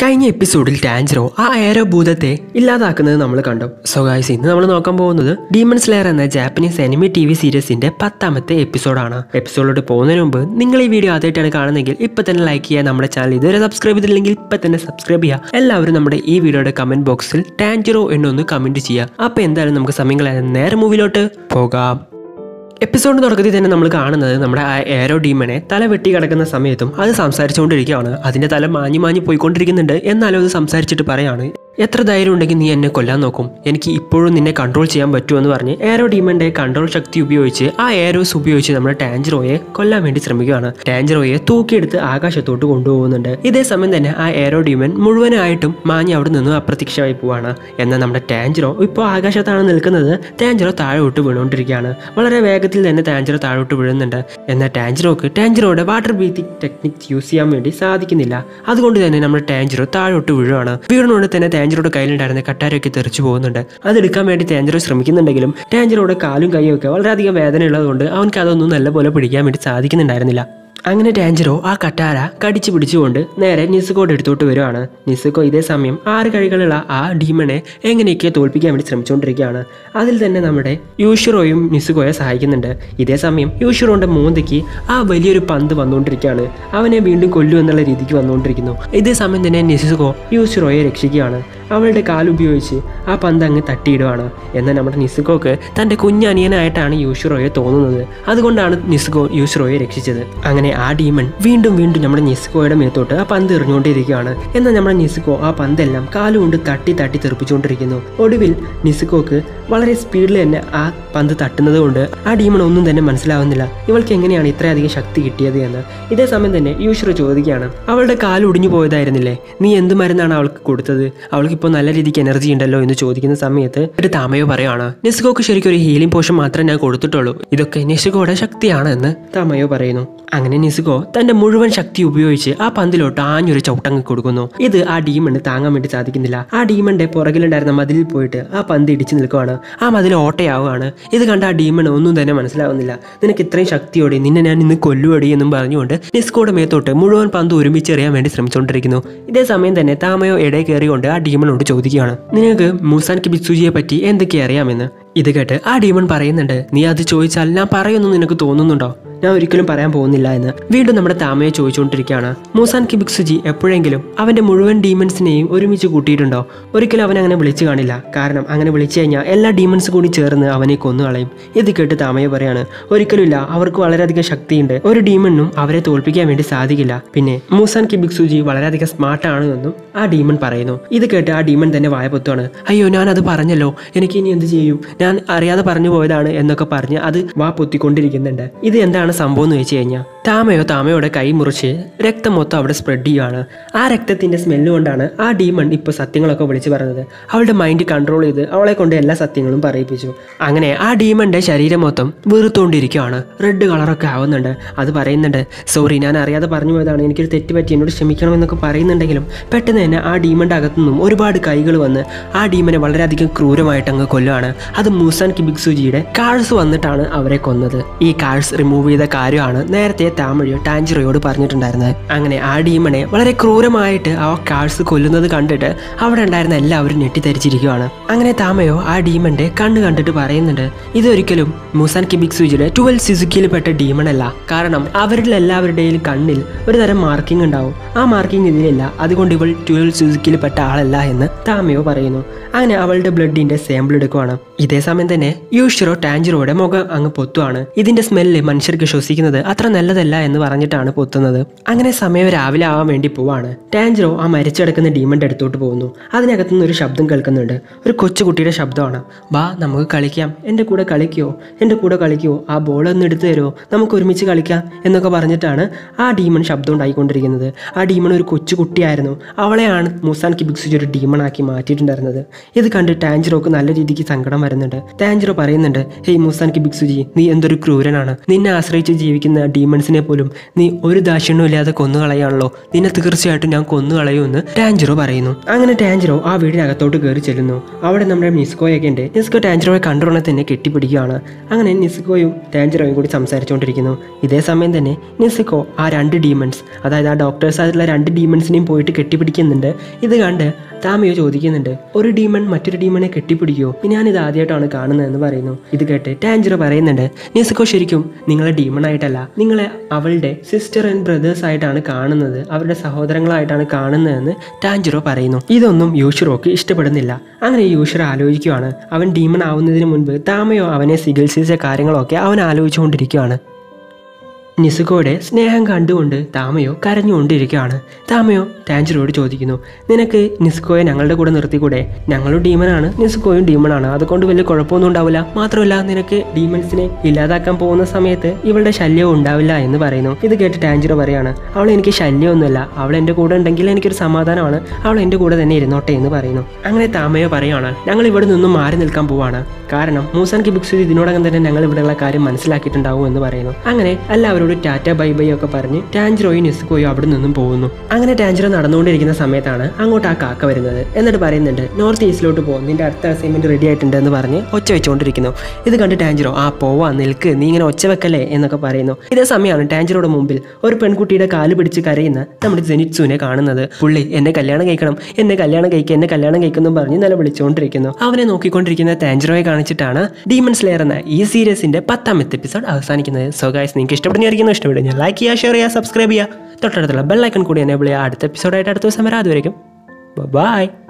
കഴിഞ്ഞ എപ്പിസോഡിൽ ടാഞ്ചറോ ആ ഏരോ ഭൂതത്തെ ഇല്ലാതാക്കുന്നത് നമ്മൾ കണ്ടു സോ ഗൈസ് ഇന്ന് നമ്മൾ നോക്കാൻ പോകുന്നത് ഡീമൺ സ്ലെയർ എന്ന ജാപ്പനീസ് എനിമി ടി വി സീരീസിന്റെ പത്താമത്തെ എപ്പിസോഡാണ് എപ്പിസോഡിലോട്ട് പോകുന്നതിന് മുമ്പ് നിങ്ങൾ ഈ വീഡിയോ ആദ്യമായിട്ടാണ് കാണുന്നതെങ്കിൽ ഇപ്പൊ തന്നെ ലൈക്ക് ചെയ്യുക നമ്മുടെ ചാനൽ ഇതുവരെ സബ്സ്ക്രൈബ് ചെയ്തില്ലെങ്കിൽ ഇപ്പൊ തന്നെ സബ്സ്ക്രൈബ് ചെയ്യുക എല്ലാവരും നമ്മുടെ ഈ വീഡിയോയുടെ കമന്റ് ബോക്സിൽ ടാഞ്ചറോ എന്നൊന്ന് കമന്റ് ചെയ്യുക അപ്പൊ എന്തായാലും നമുക്ക് സമയം കളയാതെ നേരെ മൂവിലോട്ട് പോകാം എപ്പിസോഡ് തുടക്കത്തിൽ തന്നെ നമ്മൾ കാണുന്നത് നമ്മുടെ ആ ഏരോ ഡീമനെ തല വെട്ടി കിടക്കുന്ന സമയത്തും അത് സംസാരിച്ചുകൊണ്ടിരിക്കുകയാണ് അതിന്റെ തല മാഞ്ഞു മാഞ്ഞു പോയിക്കൊണ്ടിരിക്കുന്നുണ്ട് എന്നാലും അത് സംസാരിച്ചിട്ട് പറയാണ് എത്ര ധൈര്യം ഉണ്ടെങ്കിൽ നീ എന്നെ കൊല്ലാൻ നോക്കും എനിക്ക് ഇപ്പോഴും നിന്നെ കൺട്രോൾ ചെയ്യാൻ പറ്റുമെന്ന് പറഞ്ഞ് ഏരോ ഡീമന്റെ കൺട്രോൾ ശക്തി ഉപയോഗിച്ച് ആ ഏരോസ് ഉപയോഗിച്ച് നമ്മുടെ ടാഞ്ചറോയെ കൊല്ലാൻ വേണ്ടി ശ്രമിക്കുകയാണ് ടാഞ്ചറോയെ തൂക്കിയെടുത്ത് ആകാശത്തോട്ട് കൊണ്ടുപോകുന്നുണ്ട് ഇതേ സമയം തന്നെ ആ ഏരോ ഡീമൻ മുഴുവനായിട്ടും മാഞ്ഞ് അവിടെ നിന്ന് അപ്രത്യക്ഷമായി പോവാണ് എന്നാൽ നമ്മുടെ ടാഞ്ചറോ ഇപ്പോൾ ആകാശത്താണ് നിൽക്കുന്നത് ടാഞ്ചറോ താഴോട്ട് വീണുകൊണ്ടിരിക്കുകയാണ് വളരെ വേഗത്തിൽ തന്നെ ടാഞ്ചറോ താഴോട്ട് വീഴുന്നുണ്ട് എന്നാൽ ടാഞ്ചറോക്ക് ടാഞ്ചറോയുടെ വാട്ടർ ബ്രീത്തിങ് ടെക്നിക് യൂസ് ചെയ്യാൻ വേണ്ടി സാധിക്കുന്നില്ല അതുകൊണ്ട് തന്നെ നമ്മുടെ ടാഞ്ചറോ താഴോട്ട് വീഴുവാണ് വീണുകൊണ്ട് തന്നെ ടാഞ്ചറോയുടെ കയ്യിലുണ്ടായിരുന്ന കട്ടാരൊക്കെ തെറിച്ചു പോകുന്നുണ്ട് അതെടുക്കാൻ വേണ്ടി ടാഞ്ചറോ ശ്രമിക്കുന്നുണ്ടെങ്കിലും ടാഞ്ചറോയുടെ കാലും കൈയും ഒക്കെ വളരെയധികം വേദന ഉള്ളതുകൊണ്ട് അവൻക്ക് അതൊന്നും നല്ലപോലെ പിടിക്കാൻ വേണ്ടി സാധിക്കുന്നുണ്ടായിരുന്നില്ല അങ്ങനെ ടാഞ്ചറോ ആ കട്ടാര കടിച്ചു പിടിച്ചുകൊണ്ട് നേരെ നിസുക്കോട് എടുത്തോട്ട് വരുവാണ് നിസുക്കോ ഇതേ സമയം ആറ് കഴികളുള്ള ആ ഡീമണെ എങ്ങനെയൊക്കെ തോൽപ്പിക്കാൻ വേണ്ടി ശ്രമിച്ചുകൊണ്ടിരിക്കുകയാണ് അതിൽ തന്നെ നമ്മുടെ യൂഷിറോയും നിസുക്കോയെ സഹായിക്കുന്നുണ്ട് ഇതേ സമയം യൂഷിറോന്റെ മൂന്തയ്ക്ക് ആ വലിയൊരു പന്ത് വന്നുകൊണ്ടിരിക്കുകയാണ് അവനെ വീണ്ടും കൊല്ലു എന്നുള്ള രീതിക്ക് വന്നുകൊണ്ടിരിക്കുന്നു ഇതേ സമയം തന്നെ നിസുക്കോ യൂഷിറോയെ രക്ഷിക്കുകയാണ് അവളുടെ കാലുപയോഗിച്ച് ആ പന്ത് അങ്ങ് തട്ടിയിടുവാണ് എന്നാൽ നമ്മുടെ നിസുക്കോക്ക് തൻ്റെ കുഞ്ഞനിയനായിട്ടാണ് യൂഷിറോയെ തോന്നുന്നത് അതുകൊണ്ടാണ് നിസുക്കോ യൂഷിറോയെ രക്ഷിച്ചത് അങ്ങനെ ആ ഡീമൺ വീണ്ടും വീണ്ടും നമ്മുടെ നിസുക്കോയുടെ മേത്തോട്ട് ആ പന്ത് എറിഞ്ഞുകൊണ്ടിരിക്കുകയാണ് എന്നാൽ നമ്മുടെ നിസുക്കോ ആ പന്തെല്ലാം കാലുകൊണ്ട് തട്ടി തട്ടി തെറിപ്പിച്ചുകൊണ്ടിരിക്കുന്നു ഒടുവിൽ നിസുക്കോക്ക് വളരെ സ്പീഡിൽ തന്നെ ആ പന്ത് തട്ടുന്നത് കൊണ്ട് ആ ഡീമൺ ഒന്നും തന്നെ മനസ്സിലാവുന്നില്ല ഇവൾക്ക് എങ്ങനെയാണ് ഇത്രയധികം ശക്തി കിട്ടിയത് എന്ന് ഇതേ സമയം തന്നെ യൂഷിറോ ചോദിക്കുകയാണ് അവളുടെ കാല് ഒടിഞ്ഞു പോയതായിരുന്നില്ലേ നീ എന്ത് മരുന്നാണ് അവൾക്ക് കൊടുത്തത് അവൾക്ക് ഇപ്പോൾ നല്ല രീതിക്ക് എനർജി ഉണ്ടല്ലോ എന്ന് ചോദിക്കുന്ന സമയത്ത് ഒരു താമയോ പറയുകയാണ് നെസ്കോക്ക് ശരിക്കും ഒരു ഹീലിംഗ് പോഷൻ മാത്രമേ ഞാൻ കൊടുത്തിട്ടുള്ളൂ ഇതൊക്കെ നെസുകോയുടെ ശക്തിയാണ് എന്ന് താമയോ പറയുന്നു അങ്ങനെ നിസുകോ തന്റെ മുഴുവൻ ശക്തി ഉപയോഗിച്ച് ആ പന്തിലോട്ട് ആഞ്ഞൊരു ചവിട്ടങ്ങ് കൊടുക്കുന്നു ഇത് ആ ഡീമണ് താങ്ങാൻ വേണ്ടി സാധിക്കുന്നില്ല ആ ഡീമന്റെ പുറകിലുണ്ടായിരുന്ന മതിലിൽ പോയിട്ട് ആ പന്ത് ഇടിച്ചു നിൽക്കുവാണ് ആ മതിൽ ഓട്ടയാവുകയാണ് ഇത് കണ്ട ആ ഡീമൺ ഒന്നും തന്നെ മനസ്സിലാവുന്നില്ല നിനക്ക് ഇത്രയും ശക്തിയോടെ നിന്നെ ഞാൻ ഇന്ന് കൊല്ലുവടി എന്നും പറഞ്ഞുകൊണ്ട് നിസ്കോയുടെ മേത്തോട്ട് മുഴുവൻ പന്ത് ഒരുമിച്ച് എറിയാൻ വേണ്ടി ശ്രമിച്ചുകൊണ്ടിരിക്കുന്നു ഇതേ സമയം തന്നെ താമയോ ഇടയിൽ കയറിക്കൊണ്ട് ആ ഡീമണോട് ചോദിക്കുകയാണ് നിനക്ക് മൂസാൻ കിബിത്സുജിയെ പറ്റി എന്തൊക്കെ അറിയാമെന്ന് ഇത് കേട്ട് ആ ഡീമൺ പറയുന്നുണ്ട് നീ അത് ചോദിച്ചാൽ ഞാൻ പറയുമെന്ന് നിനക്ക് തോന്നുന്നുണ്ടോ ഞാൻ ഒരിക്കലും പറയാൻ പോകുന്നില്ല എന്ന് വീണ്ടും നമ്മുടെ താമയെ ചോദിച്ചുകൊണ്ടിരിക്കുകയാണ് മൂസാൻ കിബിക്സുജി എപ്പോഴെങ്കിലും അവന്റെ മുഴുവൻ ഡീമൺസിനെയും ഒരുമിച്ച് കൂട്ടിയിട്ടുണ്ടോ ഒരിക്കലും അവൻ അങ്ങനെ വിളിച്ചു കാണില്ല കാരണം അങ്ങനെ വിളിച്ചു കഴിഞ്ഞാൽ എല്ലാ ഡീമൺസ് കൂടി ചേർന്ന് അവനെ കൊന്നുകളയും ഇത് കേട്ട് താമയെ പറയാണ് ഒരിക്കലുമില്ല അവർക്ക് വളരെയധികം ശക്തിയുണ്ട് ഒരു ഡീമണിനും അവരെ തോൽപ്പിക്കാൻ വേണ്ടി സാധിക്കില്ല പിന്നെ മൂസാൻ കിബിക്സുജി വളരെയധികം സ്മാർട്ടാണ് എന്നും ആ ഡീമൺ പറയുന്നു ഇത് കേട്ട് ആ ഡീമൺ തന്നെ വായ പൊത്തുവാണ് അയ്യോ ഞാൻ അത് പറഞ്ഞല്ലോ എനിക്ക് ഇനി എന്ത് ചെയ്യും ഞാൻ അറിയാതെ പറഞ്ഞു പോയതാണ് എന്നൊക്കെ പറഞ്ഞ് അത് വാ പൊത്തിക്കൊണ്ടിരിക്കുന്നുണ്ട് ഇത് എന്താണ് സംഭവം എന്ന് വെച്ച് കഴിഞ്ഞാൽ താമയോ താമയോടെ കൈ മുറിച്ച് രക്തം മൊത്തം അവിടെ സ്പ്രെഡ് ചെയ്യുകയാണ് ആ രക്തത്തിന്റെ സ്മെല്ല് കൊണ്ടാണ് ആ ഡീമൺ ഇപ്പോൾ സത്യങ്ങളൊക്കെ വിളിച്ചു പറഞ്ഞത് അവളുടെ മൈൻഡ് കൺട്രോൾ ചെയ്ത് അവളെ കൊണ്ട് എല്ലാ സത്യങ്ങളും പറയിപ്പിച്ചു അങ്ങനെ ആ ഡീമന്റെ ശരീരം മൊത്തം വീർത്തുകൊണ്ടിരിക്കുകയാണ് റെഡ് കളറൊക്കെ ആവുന്നുണ്ട് അത് പറയുന്നുണ്ട് സോറി ഞാൻ അറിയാതെ പറഞ്ഞു പോയതാണ് എനിക്കൊരു തെറ്റ് പറ്റി എന്നോട് ക്ഷമിക്കണം എന്നൊക്കെ പറയുന്നുണ്ടെങ്കിലും പെട്ടെന്ന് തന്നെ ആ ഡീമന്റെ അകത്തുനിന്നും ഒരുപാട് കൈകൾ വന്ന് ആ ഡീമനെ വളരെയധികം ക്രൂരമായിട്ട് അങ്ങ് കൊല്ലുകയാണ് അത് മൂസാൻ കിബിക്സുജിയുടെ കാഴ്സ് വന്നിട്ടാണ് അവരെ കൊന്നത് ഈ കാഴ്സ് റിമൂവ് ചെയ്ത കാര്യമാണ് നേരത്തെ താമഴിയോ ടാഞ്ചിറോയോട് പറഞ്ഞിട്ടുണ്ടായിരുന്നത് അങ്ങനെ ആ ഡീമനെ വളരെ ക്രൂരമായിട്ട് ആ കാഴ്സ് കൊല്ലുന്നത് കണ്ടിട്ട് അവിടെ ഉണ്ടായിരുന്ന എല്ലാവരും ഞെട്ടിത്തരിച്ചിരിക്കുകയാണ് അങ്ങനെ താമയോ ആ ഡീമന്റെ കണ്ണ് കണ്ടിട്ട് പറയുന്നുണ്ട് ഇതൊരിക്കലും മൂസാൻ കിബിക്സുജിയുടെ ട്വൽവ് സിസുക്കിയിൽ പെട്ട ഡീമൺ അല്ല കാരണം അവരിൽ എല്ലാവരുടെയും കണ്ണിൽ ഒരു തരം മാർക്കിംഗ് ഉണ്ടാവും ആ മാർക്കിംഗ് ഇതിലില്ല അതുകൊണ്ട് ഇവൾ ട്വൽവ് സുസുക്കിയിൽ പെട്ട ആളല്ല എന്ന് താമയോ പറയുന്നു അങ്ങനെ അവളുടെ ബ്ലഡിന്റെ സാമ്പിൾ എടുക്കുവാണ് ഇതേ സമയം തന്നെ യൂഷിറോ ടാഞ്ചിറോയുടെ മുഖം അങ്ങ് പൊത്തുവാണ് ഇതിന്റെ സ്മെല്ല് മനുഷ്യർക്ക് ശ്വസിക്കുന്നത് അത്ര നല്ലതല്ല എന്ന് പറഞ്ഞിട്ടാണ് പൊത്തുന്നത് അങ്ങനെ സമയം രാവിലെ ആവാൻ വേണ്ടി പോവാണ് ടാഞ്ചിറോ ആ മരിച്ചെടുക്കുന്ന ഡീമന്റെ അടുത്തോട്ട് പോകുന്നു അതിനകത്തുനിന്ന് ഒരു ശബ്ദം കേൾക്കുന്നുണ്ട് ഒരു കൊച്ചുകുട്ടിയുടെ ശബ്ദമാണ് വാ നമുക്ക് കളിക്കാം എൻ്റെ കൂടെ കളിക്കുവോ എൻ്റെ കൂടെ കളിക്കുവോ ആ ബോൾ ഒന്ന് എടുത്തു തരുമോ നമുക്ക് ഒരുമിച്ച് കളിക്കാം എന്നൊക്കെ പറഞ്ഞിട്ടാണ് ആ ഡീമൺ ശബ്ദം ഉണ്ടായിക്കൊണ്ടിരിക്കുന്നത് ആ ഡീമൺ ഒരു കൊച്ചു കുട്ടിയായിരുന്നു അവളെയാണ് മൂസാൻ കിബിക്സുജി ഒരു ഡീമണാക്കി മാറ്റിയിട്ടുണ്ടായിരുന്നത് ഇത് കണ്ട് ടാഞ്ചിറോക്ക് നല്ല രീതിക്ക് സങ്കടം വരുന്നുണ്ട് ടാഞ്ചിറോ പറയുന്നുണ്ട് ഹേയ് മൂസാൻ കിബിക്സുജി നീ എന്തൊരു ക്രൂരനാണ് നിന്നെ ആശ്രയിച്ച് ജീവിക്കുന്ന ഡീമൺസിനെ പോലും നീ ഒരു ദാക്ഷിണ്യവും ഇല്ലാതെ കൊന്നുകളയാണല്ലോ നിന്നെ തീർച്ചയായിട്ടും ഞാൻ കൊന്നുകളയുമെന്ന് ടാഞ്ചറോ പറയുന്നു അങ്ങനെ ടാഞ്ചറോ ആ വീടിനകത്തോട്ട് കയറി ചെല്ലുന്നു അവിടെ നമ്മുടെ നിസ്കോയൊക്കെ ഉണ്ട് നിസ്കോ ടാഞ്ചറോയെ കണ്ടുടനെ തന്നെ കെട്ടിപ്പിടിക്കുകയാണ് അങ്ങനെ നിസ്കോയും ടാഞ്ചറോയും കൂടി സംസാരിച്ചുകൊണ്ടിരിക്കുന്നു ഇതേ സമയം തന്നെ നിസ്കോ ആ രണ്ട് ഡീമൺസ് അതായത് ആ ഡോക്ടേഴ്സ് ആയിട്ടുള്ള രണ്ട് ഡീമൺസിനെയും പോയിട്ട് കെട്ടിപ്പിടിക്കുന്നുണ്ട് ഇത് കണ്ട് താമയോ ചോദിക്കുന്നുണ്ട് ഒരു ഡീമൺ മറ്റൊരു ഡീമണെ കെട്ടിപ്പിടിക്കുമോ ഞാനിത് ആദ്യമായിട്ടാണ് കാണുന്നതെന്ന് പറയുന്നു ഇത് കേട്ട് ടാഞ്ചറോ പറയുന്നുണ്ട് നിസ്കോ ശരിക്കും നിങ്ങളെ ഡീമൺ ആയിട്ടല്ല നിങ്ങളെ അവളുടെ സിസ്റ്റർ ആൻഡ് ബ്രദേഴ്സ് ആയിട്ടാണ് കാണുന്നത് അവരുടെ സഹോദരങ്ങളായിട്ടാണ് കാണുന്നതെന്ന് ടാഞ്ചറോ പറയുന്നു ഇതൊന്നും യൂഷറോക്ക് ഇഷ്ടപ്പെടുന്നില്ല അങ്ങനെ യൂഷർ ആലോചിക്കുവാണ് അവൻ ഡീമൺ ആവുന്നതിന് മുൻപ് താമയോ അവനെ ചികിത്സിച്ച കാര്യങ്ങളൊക്കെ അവൻ ആലോചിച്ചുകൊണ്ടിരിക്കുകയാണ് നിസുകോയുടെ സ്നേഹം കണ്ടുകൊണ്ട് താമയോ കരഞ്ഞുകൊണ്ടിരിക്കുകയാണ് താമയോ ടാഞ്ചറോട് ചോദിക്കുന്നു നിനക്ക് നിസ്കോയെ ഞങ്ങളുടെ കൂടെ നിർത്തിക്കൂടെ ഞങ്ങളും ഡീമനാണ് നിസ്കോയും ഡീമണാണ് അതുകൊണ്ട് വലിയ കുഴപ്പമൊന്നും ഉണ്ടാവില്ല മാത്രമല്ല നിനക്ക് ഡീമൻസിനെ ഇല്ലാതാക്കാൻ പോകുന്ന സമയത്ത് ഇവളുടെ ശല്യവും ഉണ്ടാവില്ല എന്ന് പറയുന്നു ഇത് കേട്ട് ടാഞ്ചറോ പറയാണ് അവൾ എനിക്ക് ശല്യമൊന്നുമില്ല അവൾ എൻ്റെ കൂടെ ഉണ്ടെങ്കിൽ എനിക്കൊരു സമാധാനമാണ് അവൾ എൻ്റെ കൂടെ തന്നെ ഇരുന്നോട്ടെ എന്ന് പറയുന്നു അങ്ങനെ താമയോ പറയുകയാണ് ഞങ്ങൾ ഇവിടെ നിന്നും മാറി നിൽക്കാൻ പോവാണ് കാരണം മൂസാൻ കിബുക്സ് ഇതിനോടകം തന്നെ ഞങ്ങൾ ഇവിടെയുള്ള കാര്യം മനസ്സിലാക്കിയിട്ടുണ്ടാവും എന്ന് പറയുന്നു അങ്ങനെ എല്ലാവരോടും ടാറ്റ ബൈ ബൈ ഒക്കെ പറഞ്ഞ് ടാഞ്ചറോയും നിസ്കോയും അവിടെ നിന്നും പോകുന്നു അങ്ങനെ ടാഞ്ചറോ നടന്നുകൊണ്ടിരിക്കുന്ന സമയത്താണ് അങ്ങോട്ട് ആ കാക്ക വരുന്നത് എന്നിട്ട് പറയുന്നുണ്ട് നോർത്ത് ഈസ്റ്റിലോട്ട് പോകും നിന്റെ അടുത്ത അസൈൻമെന്റ് റെഡി ആയിട്ടുണ്ട് എന്ന് പറഞ്ഞ് ഒച്ച വെച്ചുകൊണ്ടിരിക്കുന്നു ഇത് കണ്ട് ടാഞ്ചറോ ആ പോവാ നിൽക്ക് നീ ഇങ്ങനെ ഒച്ച വെക്കല്ലേ എന്നൊക്കെ പറയുന്നു ഇതേ സമയമാണ് ടാഞ്ചറോയുടെ മുമ്പിൽ ഒരു പെൺകുട്ടിയുടെ കാല് പിടിച്ച് കരയുന്ന നമ്മുടെ ജെനിറ്റ്സുവിനെ കാണുന്നത് പുള്ളി എന്നെ കല്യാണം കഴിക്കണം എന്നെ കല്യാണം കഴിക്കുക എന്നെ കല്യാണം കഴിക്കുന്നു പറഞ്ഞ് നില വിളിച്ചുകൊണ്ടിരിക്കുന്നു അവനെ നോക്കിക്കൊണ്ടിരിക്കുന്ന ടാഞ്ചറോയെ കാണിച്ചിട്ടാണ് ഡീമൺ സ്ലെയർ എന്ന ഈ സീരീസിന്റെ പത്താമത്തെ എപ്പിസോഡ് അവസാനിക്കുന്നത് സോ ഗൈസ് നിങ്ങൾക്ക് ഇഷ്ടപ്പെടുന്നതായിരിക്കുന്നു ഇഷ്ടപ്പെടും ഞാൻ ലൈക്ക് ചെയ്യുക ഷെയർ ചെയ്യുക സബ്സ്ക്രൈബ് ചെയ്യുക തൊട്ടടുത്തുള്ള ബെല്ലൈക്കൺ കൂടി എനേബിൾ ചെയ്യുക അടുത്ത എപ്പിസോഡായിട്ട് അടുത്ത ദിവസം വരാം അതുവരെയും ബൈ